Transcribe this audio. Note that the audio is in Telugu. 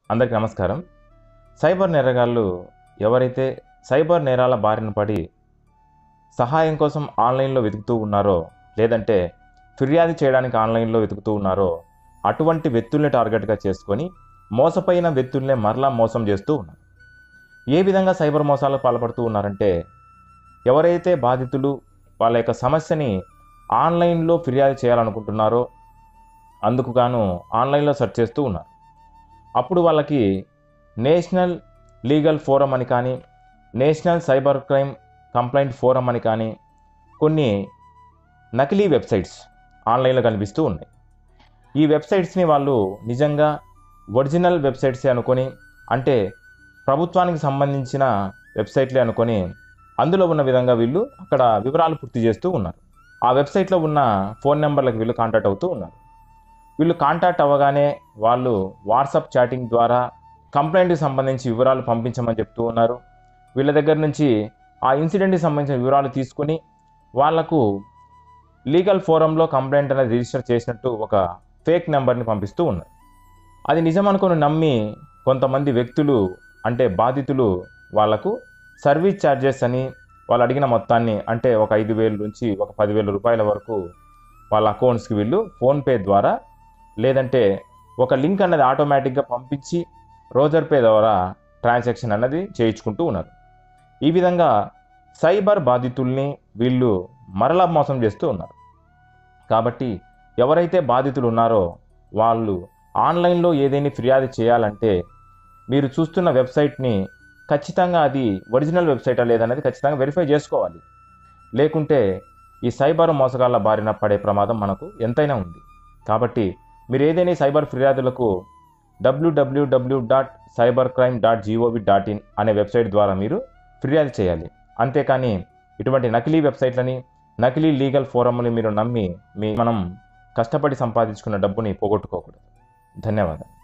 అందరికీ నమస్కారం సైబర్ నేరగాళ్ళు ఎవరైతే సైబర్ నేరాల బారిన పడి సహాయం కోసం ఆన్లైన్లో వెతుకుతూ ఉన్నారో లేదంటే ఫిర్యాదు చేయడానికి ఆన్లైన్లో వెతుకుతూ ఉన్నారో అటువంటి వ్యక్తుల్ని టార్గెట్గా చేసుకొని మోసపోయిన వ్యక్తుల్నే మరలా మోసం చేస్తూ ఉన్నారు ఏ విధంగా సైబర్ మోసాలకు పాల్పడుతూ ఉన్నారంటే ఎవరైతే బాధితులు వాళ్ళ యొక్క సమస్యని ఆన్లైన్లో ఫిర్యాదు చేయాలనుకుంటున్నారో అందుకు గాను ఆన్లైన్లో సెర్చ్ చేస్తూ ఉన్నారు అప్పుడు వాళ్ళకి నేషనల్ లీగల్ ఫోరం అని కానీ national cyber crime complaint forum అని కానీ కొన్ని నకిలీ వెబ్సైట్స్ ఆన్లైన్లో కనిపిస్తూ ఉన్నాయి ఈ వెబ్సైట్స్ని వాళ్ళు నిజంగా ఒరిజినల్ వెబ్సైట్సే అనుకొని అంటే ప్రభుత్వానికి సంబంధించిన వెబ్సైట్లే అనుకొని అందులో ఉన్న విధంగా వీళ్ళు అక్కడ వివరాలు పూర్తి చేస్తూ ఉన్నారు ఆ వెబ్సైట్లో ఉన్న ఫోన్ నెంబర్లకు వీళ్ళు కాంటాక్ట్ అవుతూ ఉన్నారు వీళ్ళు కాంటాక్ట్ అవ్వగానే వాళ్ళు వాట్సాప్ చాటింగ్ ద్వారా కంప్లైంట్కి సంబంధించి వివరాలు పంపించమని చెప్తూ ఉన్నారు వీళ్ళ దగ్గర నుంచి ఆ ఇన్సిడెంట్కి సంబంధించిన వివరాలు తీసుకొని వాళ్లకు లీగల్ ఫోరంలో కంప్లైంట్ అనేది రిజిస్టర్ చేసినట్టు ఒక ఫేక్ నెంబర్ని పంపిస్తూ ఉన్నారు అది నిజం అనుకుని నమ్మి కొంతమంది వ్యక్తులు అంటే బాధితులు వాళ్లకు సర్వీస్ ఛార్జెస్ అని వాళ్ళు అడిగిన మొత్తాన్ని అంటే ఒక ఐదు వేల నుంచి ఒక పదివేల రూపాయల వరకు వాళ్ళ అకౌంట్స్కి వీళ్ళు ఫోన్పే ద్వారా లేదంటే ఒక లింక్ అన్నది ఆటోమేటిక్గా పంపించి రోజర్ పే ద్వారా ట్రాన్సాక్షన్ అన్నది చేయించుకుంటూ ఉన్నారు ఈ విధంగా సైబర్ బాధితుల్ని వీళ్ళు మరలా మోసం చేస్తూ ఉన్నారు కాబట్టి ఎవరైతే బాధితులు ఉన్నారో వాళ్ళు ఆన్లైన్లో ఏదైనా ఫిర్యాదు చేయాలంటే మీరు చూస్తున్న వెబ్సైట్ని ఖచ్చితంగా అది ఒరిజినల్ వెబ్సైటా లేదనేది ఖచ్చితంగా వెరిఫై చేసుకోవాలి లేకుంటే ఈ సైబర్ మోసగాళ్ళ బారిన పడే ప్రమాదం మనకు ఎంతైనా ఉంది కాబట్టి మీరు ఏదైనా సైబర్ ఫిర్యాదులకు W W W dot cyber crime dot G O V dot in అనే వెబ్సైట్ ద్వారా మీరు ఫిర్యాదు చేయాలి అంతేకాని ఇటువంటి నకిలీ వెబ్సైట్లని నకిలీ లీగల్ ఫోరంని మీరు నమ్మి మీ మనం కష్టపడి సంపాదించుకున్న డబ్బుని పోగొట్టుకోకూడదు ధన్యవాదాలు